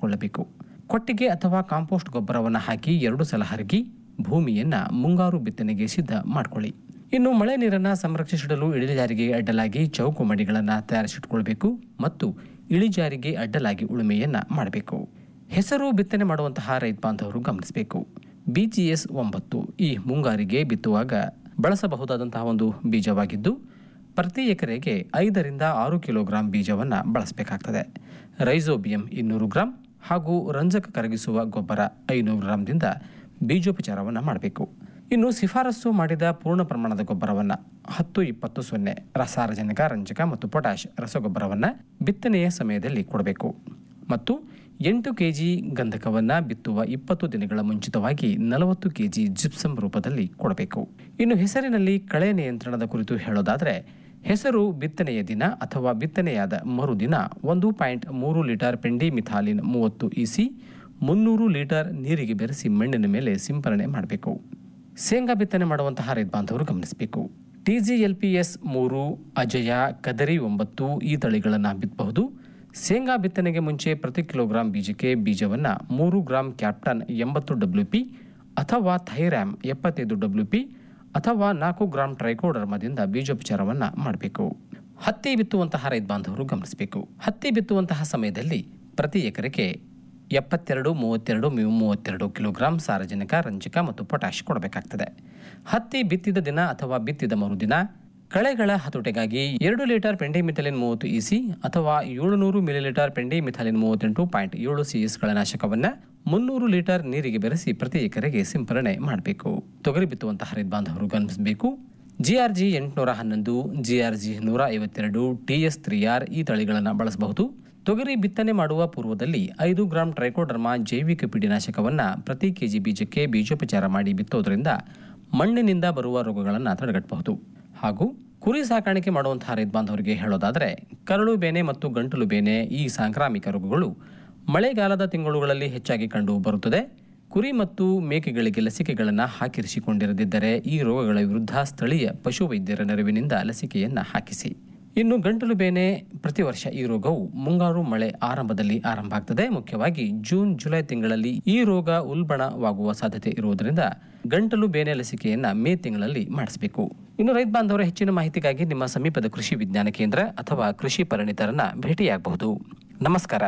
ಮಾಡಿಕೊಳ್ಳಬೇಕು ಕೊಟ್ಟಿಗೆ ಅಥವಾ ಕಾಂಪೋಸ್ಟ್ ಗೊಬ್ಬರವನ್ನು ಹಾಕಿ ಎರಡು ಸಲ ಹರಗಿ ಭೂಮಿಯನ್ನು ಮುಂಗಾರು ಬಿತ್ತನೆಗೆ ಸಿದ್ಧ ಮಾಡಿಕೊಳ್ಳಿ ಇನ್ನು ಮಳೆ ನೀರನ್ನು ಸಂರಕ್ಷಿಸಿಡಲು ಇಳಿಜಾರಿಗೆ ಅಡ್ಡಲಾಗಿ ಚೌಕು ಮಡಿಗಳನ್ನು ತಯಾರಿಸಿಟ್ಕೊಳ್ಬೇಕು ಮತ್ತು ಇಳಿಜಾರಿಗೆ ಅಡ್ಡಲಾಗಿ ಉಳುಮೆಯನ್ನು ಮಾಡಬೇಕು ಹೆಸರು ಬಿತ್ತನೆ ಮಾಡುವಂತಹ ರೈತ ಬಾಂಧವರು ಗಮನಿಸಬೇಕು ಬಿಜಿಎಸ್ ಒಂಬತ್ತು ಈ ಮುಂಗಾರಿಗೆ ಬಿತ್ತುವಾಗ ಬಳಸಬಹುದಾದಂತಹ ಒಂದು ಬೀಜವಾಗಿದ್ದು ಪ್ರತಿ ಎಕರೆಗೆ ಐದರಿಂದ ಆರು ಕಿಲೋಗ್ರಾಂ ಬೀಜವನ್ನು ಬಳಸಬೇಕಾಗ್ತದೆ ರೈಸೋಬಿಯಂ ಇನ್ನೂರು ಗ್ರಾಂ ಹಾಗೂ ರಂಜಕ ಕರಗಿಸುವ ಗೊಬ್ಬರ ಐನೂರು ಗ್ರಾಂದಿಂದ ಬೀಜೋಪಚಾರವನ್ನು ಮಾಡಬೇಕು ಇನ್ನು ಶಿಫಾರಸು ಮಾಡಿದ ಪೂರ್ಣ ಪ್ರಮಾಣದ ಗೊಬ್ಬರವನ್ನು ಹತ್ತು ಇಪ್ಪತ್ತು ಸೊನ್ನೆ ರಸಾರಜನಕ ರಂಜಕ ಮತ್ತು ಪೊಟ್ಯಾಷ್ ರಸಗೊಬ್ಬರವನ್ನು ಬಿತ್ತನೆಯ ಸಮಯದಲ್ಲಿ ಕೊಡಬೇಕು ಮತ್ತು ಎಂಟು ಕೆಜಿ ಗಂಧಕವನ್ನು ಬಿತ್ತುವ ಇಪ್ಪತ್ತು ದಿನಗಳ ಮುಂಚಿತವಾಗಿ ನಲವತ್ತು ಕೆಜಿ ಜಿಪ್ಸಮ್ ರೂಪದಲ್ಲಿ ಕೊಡಬೇಕು ಇನ್ನು ಹೆಸರಿನಲ್ಲಿ ಕಳೆ ನಿಯಂತ್ರಣದ ಕುರಿತು ಹೇಳೋದಾದರೆ ಹೆಸರು ಬಿತ್ತನೆಯ ದಿನ ಅಥವಾ ಬಿತ್ತನೆಯಾದ ಮರುದಿನ ಒಂದು ಪಾಯಿಂಟ್ ಮೂರು ಲೀಟರ್ ಪೆಂಡಿ ಮಿಥಾಲಿನ್ ಮೂವತ್ತು ಇಸಿ ಮುನ್ನೂರು ಲೀಟರ್ ನೀರಿಗೆ ಬೆರೆಸಿ ಮಣ್ಣಿನ ಮೇಲೆ ಸಿಂಪರಣೆ ಮಾಡಬೇಕು ಶೇಂಗಾ ಬಿತ್ತನೆ ಮಾಡುವಂತಹ ರೈತ ಬಾಂಧವರು ಗಮನಿಸಬೇಕು ಟಿಜಿಎಲ್ಪಿಎಸ್ ಮೂರು ಅಜಯ ಕದರಿ ಒಂಬತ್ತು ಈ ತಳಿಗಳನ್ನು ಬಿತ್ತಬಹುದು ಶೇಂಗಾ ಬಿತ್ತನೆಗೆ ಮುಂಚೆ ಪ್ರತಿ ಕಿಲೋಗ್ರಾಂ ಬೀಜಕ್ಕೆ ಬೀಜವನ್ನು ಮೂರು ಗ್ರಾಂ ಕ್ಯಾಪ್ಟನ್ ಎಂಬತ್ತು ಡಬ್ಲ್ಯೂ ಪಿ ಅಥವಾ ಥೈರ್ಯಾಮ್ ಎಪ್ಪತ್ತೈದು ಡಬ್ಲ್ಯೂ ಪಿ ಅಥವಾ ನಾಲ್ಕು ಗ್ರಾಂ ಟ್ರೈಕೋಡರ್ಮದಿಂದ ಬೀಜೋಪಚಾರವನ್ನು ಮಾಡಬೇಕು ಹತ್ತಿ ಬಿತ್ತುವಂತಹ ರೈತ ಬಾಂಧವರು ಗಮನಿಸಬೇಕು ಹತ್ತಿ ಬಿತ್ತುವಂತಹ ಸಮಯದಲ್ಲಿ ಪ್ರತಿ ಎಕರೆಗೆ ಎಪ್ಪತ್ತೆರಡು ಮೂವತ್ತೆರಡು ಮೂ- ಮೂವತ್ತೆರಡು ಕಿಲೋಗ್ರಾಂ ಸಾರಜನಕ ರಂಜಕ ಮತ್ತು ಪೊಟ್ಯಾಷ್ ಕೊಡಬೇಕಾಗ್ತದೆ ಹತ್ತಿ ಬಿತ್ತಿದ ದಿನ ಅಥವಾ ಬಿತ್ತಿದ ಮರುದಿನ ಕಳೆಗಳ ಹತೋಟಿಗಾಗಿ ಎರಡು ಲೀಟರ್ ಪೆಂಡಿಮಿಥಲಿನ್ ಮೂವತ್ತು ಇಸಿ ಅಥವಾ ಏಳುನೂರು ಮಿಲಿಲೀಟರ್ ಪೆಂಡಿಮಿಥಲಿನ್ ಮೂವತ್ತೆಂಟು ಪಾಯಿಂಟ್ ಏಳು ಸಿಎಸ್ಗಳ ನಾಶಕವನ್ನು ಮುನ್ನೂರು ಲೀಟರ್ ನೀರಿಗೆ ಬೆರೆಸಿ ಪ್ರತಿ ಎಕರೆಗೆ ಸಿಂಪರಣೆ ಮಾಡಬೇಕು ತೊಗರಿ ಬಿತ್ತುವಂತಹ ರೈತ ಬಾಂಧವರು ಗಮನಿಸಬೇಕು ಜಿಆರ್ಜಿ ಎಂಟುನೂರ ಹನ್ನೊಂದು ಜಿಆರ್ಜಿ ನೂರ ಐವತ್ತೆರಡು ಟಿಎಸ್ ತ್ರೀ ಆರ್ ಈ ತಳಿಗಳನ್ನು ಬಳಸಬಹುದು ತೊಗರಿ ಬಿತ್ತನೆ ಮಾಡುವ ಪೂರ್ವದಲ್ಲಿ ಐದು ಗ್ರಾಂ ಟ್ರೈಕೋಡರ್ಮಾ ಜೈವಿಕ ಪೀಡಿನಾಶಕವನ್ನು ಪ್ರತಿ ಕೆಜಿ ಬೀಜಕ್ಕೆ ಬೀಜೋಪಚಾರ ಮಾಡಿ ಬಿತ್ತೋದ್ರಿಂದ ಮಣ್ಣಿನಿಂದ ಬರುವ ರೋಗಗಳನ್ನು ತಡೆಗಟ್ಟಬಹುದು ಹಾಗೂ ಕುರಿ ಸಾಕಾಣಿಕೆ ಮಾಡುವಂತಹ ರೈತ ಬಾಂಧವರಿಗೆ ಹೇಳೋದಾದರೆ ಕರಳು ಬೇನೆ ಮತ್ತು ಗಂಟಲು ಬೇನೆ ಈ ಸಾಂಕ್ರಾಮಿಕ ರೋಗಗಳು ಮಳೆಗಾಲದ ತಿಂಗಳುಗಳಲ್ಲಿ ಹೆಚ್ಚಾಗಿ ಕಂಡು ಬರುತ್ತದೆ ಕುರಿ ಮತ್ತು ಮೇಕೆಗಳಿಗೆ ಲಸಿಕೆಗಳನ್ನು ಹಾಕಿರಿಸಿಕೊಂಡಿರದಿದ್ದರೆ ಈ ರೋಗಗಳ ವಿರುದ್ಧ ಸ್ಥಳೀಯ ಪಶುವೈದ್ಯರ ನೆರವಿನಿಂದ ಲಸಿಕೆಯನ್ನು ಹಾಕಿಸಿ ಇನ್ನು ಗಂಟಲು ಬೇನೆ ಪ್ರತಿ ವರ್ಷ ಈ ರೋಗವು ಮುಂಗಾರು ಮಳೆ ಆರಂಭದಲ್ಲಿ ಆರಂಭ ಆಗ್ತದೆ ಮುಖ್ಯವಾಗಿ ಜೂನ್ ಜುಲೈ ತಿಂಗಳಲ್ಲಿ ಈ ರೋಗ ಉಲ್ಬಣವಾಗುವ ಸಾಧ್ಯತೆ ಇರುವುದರಿಂದ ಗಂಟಲು ಬೇನೆ ಲಸಿಕೆಯನ್ನ ಮೇ ತಿಂಗಳಲ್ಲಿ ಮಾಡಿಸಬೇಕು ಇನ್ನು ರೈತ ಬಾಂಧವರ ಹೆಚ್ಚಿನ ಮಾಹಿತಿಗಾಗಿ ನಿಮ್ಮ ಸಮೀಪದ ಕೃಷಿ ವಿಜ್ಞಾನ ಕೇಂದ್ರ ಅಥವಾ ಕೃಷಿ ಪರಿಣಿತರನ್ನ ಭೇಟಿಯಾಗಬಹುದು ನಮಸ್ಕಾರ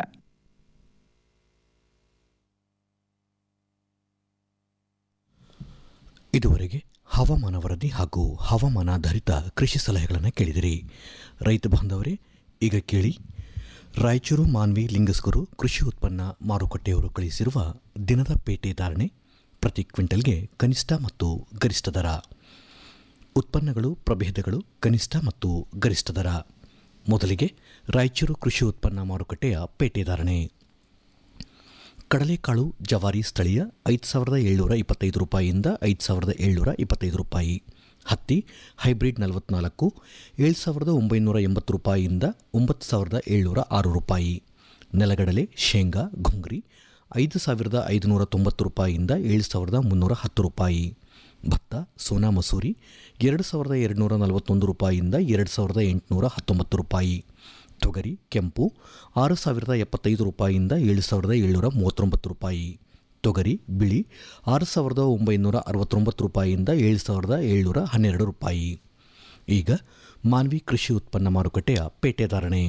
ಇದುವರೆಗೆ ಹವಾಮಾನ ವರದಿ ಹಾಗೂ ಹವಾಮಾನಾಧಾರಿತ ಕೃಷಿ ಸಲಹೆಗಳನ್ನು ಕೇಳಿದಿರಿ ರೈತ ಬಾಂಧವರೇ ಈಗ ಕೇಳಿ ರಾಯಚೂರು ಮಾನ್ವಿ ಲಿಂಗಸ್ಗುರು ಕೃಷಿ ಉತ್ಪನ್ನ ಮಾರುಕಟ್ಟೆಯವರು ಕಳಿಸಿರುವ ದಿನದ ಪೇಟೆ ಧಾರಣೆ ಪ್ರತಿ ಕ್ವಿಂಟಲ್ಗೆ ಕನಿಷ್ಠ ಮತ್ತು ಗರಿಷ್ಠ ದರ ಉತ್ಪನ್ನಗಳು ಪ್ರಭೇದಗಳು ಕನಿಷ್ಠ ಮತ್ತು ಗರಿಷ್ಠ ದರ ಮೊದಲಿಗೆ ರಾಯಚೂರು ಕೃಷಿ ಉತ್ಪನ್ನ ಮಾರುಕಟ್ಟೆಯ ಪೇಟೆ ಧಾರಣೆ ಕಡಲೆಕಾಳು ಜವಾರಿ ಸ್ಥಳೀಯ ಐದು ಸಾವಿರದ ಏಳ್ನೂರ ಇಪ್ಪತ್ತೈದು ರೂಪಾಯಿಯಿಂದ ಐದು ಸಾವಿರದ ಏಳ್ನೂರ ಇಪ್ಪತ್ತೈದು ರೂಪಾಯಿ ಹತ್ತಿ ಹೈಬ್ರಿಡ್ ನಲವತ್ನಾಲ್ಕು ಏಳು ಸಾವಿರದ ಒಂಬೈನೂರ ಎಂಬತ್ತು ರೂಪಾಯಿಯಿಂದ ಒಂಬತ್ತು ಸಾವಿರದ ಏಳ್ನೂರ ಆರು ರೂಪಾಯಿ ನೆಲಗಡಲೆ ಶೇಂಗಾ ಘುಂಗ್ರಿ ಐದು ಸಾವಿರದ ಐದುನೂರ ತೊಂಬತ್ತು ರೂಪಾಯಿಯಿಂದ ಏಳು ಸಾವಿರದ ಮುನ್ನೂರ ಹತ್ತು ರೂಪಾಯಿ ಭತ್ತ ಸೋನಾ ಮಸೂರಿ ಎರಡು ಸಾವಿರದ ಎರಡುನೂರ ನಲವತ್ತೊಂದು ರೂಪಾಯಿಯಿಂದ ಎರಡು ಸಾವಿರದ ಎಂಟುನೂರ ಹತ್ತೊಂಬತ್ತು ರೂಪಾಯಿ ತೊಗರಿ ಕೆಂಪು ಆರು ಸಾವಿರದ ಎಪ್ಪತ್ತೈದು ರೂಪಾಯಿಯಿಂದ ಏಳು ಸಾವಿರದ ಏಳ್ನೂರ ಮೂವತ್ತೊಂಬತ್ತು ರೂಪಾಯಿ ತೊಗರಿ ಬಿಳಿ ಆರು ಸಾವಿರದ ಒಂಬೈನೂರ ಅರವತ್ತೊಂಬತ್ತು ರೂಪಾಯಿಯಿಂದ ಏಳು ಸಾವಿರದ ಏಳ್ನೂರ ಹನ್ನೆರಡು ರೂಪಾಯಿ ಈಗ ಮಾನ್ವಿ ಕೃಷಿ ಉತ್ಪನ್ನ ಮಾರುಕಟ್ಟೆಯ ಪೇಟೆ ಧಾರಣೆ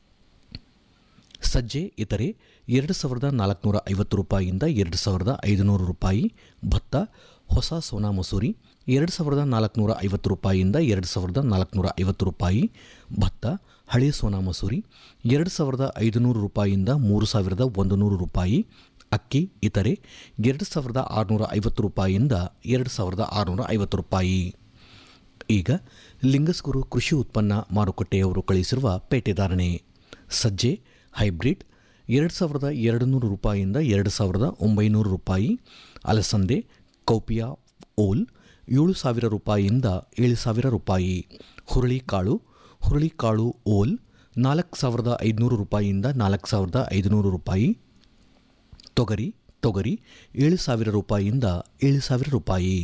ಸಜ್ಜೆ ಇತರೆ ಎರಡು ಸಾವಿರದ ನಾಲ್ಕುನೂರ ಐವತ್ತು ರೂಪಾಯಿಯಿಂದ ಎರಡು ಸಾವಿರದ ಐದುನೂರು ರೂಪಾಯಿ ಭತ್ತ ಹೊಸ ಸೋನಾ ಮಸೂರಿ ಎರಡು ಸಾವಿರದ ನಾಲ್ಕುನೂರ ಐವತ್ತು ರೂಪಾಯಿಯಿಂದ ಎರಡು ಸಾವಿರದ ನಾಲ್ಕುನೂರ ಐವತ್ತು ರೂಪಾಯಿ ಭತ್ತ ಹಳೆ ಸೋನಾ ಮಸೂರಿ ಎರಡು ಸಾವಿರದ ಐದುನೂರು ರೂಪಾಯಿಯಿಂದ ಮೂರು ಸಾವಿರದ ಒಂದು ನೂರು ರೂಪಾಯಿ ಅಕ್ಕಿ ಇತರೆ ಎರಡು ಸಾವಿರದ ಆರುನೂರ ಐವತ್ತು ರೂಪಾಯಿಯಿಂದ ಎರಡು ಸಾವಿರದ ಆರುನೂರ ಐವತ್ತು ರೂಪಾಯಿ ಈಗ ಲಿಂಗಸ್ಗುರು ಕೃಷಿ ಉತ್ಪನ್ನ ಮಾರುಕಟ್ಟೆಯವರು ಕಳಿಸಿರುವ ಪೇಟೆ ಧಾರಣೆ ಸಜ್ಜೆ ಹೈಬ್ರಿಡ್ ಎರಡು ಸಾವಿರದ ಎರಡು ನೂರು ರೂಪಾಯಿಯಿಂದ ಎರಡು ಸಾವಿರದ ಒಂಬೈನೂರು ರೂಪಾಯಿ ಅಲಸಂದೆ ಕೌಪಿಯಾ ಓಲ್ ಏಳು ಸಾವಿರ ರೂಪಾಯಿಯಿಂದ ಏಳು ಸಾವಿರ ರೂಪಾಯಿ ಹುರುಳಿಕಾಳು ಹುರುಳಿಕಾಳು ಓಲ್ ನಾಲ್ಕು ಸಾವಿರದ ಐದುನೂರು ರೂಪಾಯಿಯಿಂದ ನಾಲ್ಕು ಸಾವಿರದ ಐದುನೂರು ರೂಪಾಯಿ ತೊಗರಿ ತೊಗರಿ ಏಳು ಸಾವಿರ ರೂಪಾಯಿಯಿಂದ ಏಳು ಸಾವಿರ ರೂಪಾಯಿ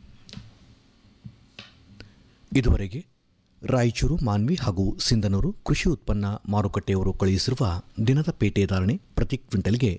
ಇದುವರೆಗೆ ರಾಯಚೂರು ಮಾನ್ವಿ ಹಾಗೂ ಸಿಂಧನೂರು ಕೃಷಿ ಉತ್ಪನ್ನ ಮಾರುಕಟ್ಟೆಯವರು ಕಳುಹಿಸಿರುವ ದಿನದ ಪೇಟೆ ಧಾರಣೆ ಪ್ರತಿ ಕ್ವಿಂಟಲ್ಗೆ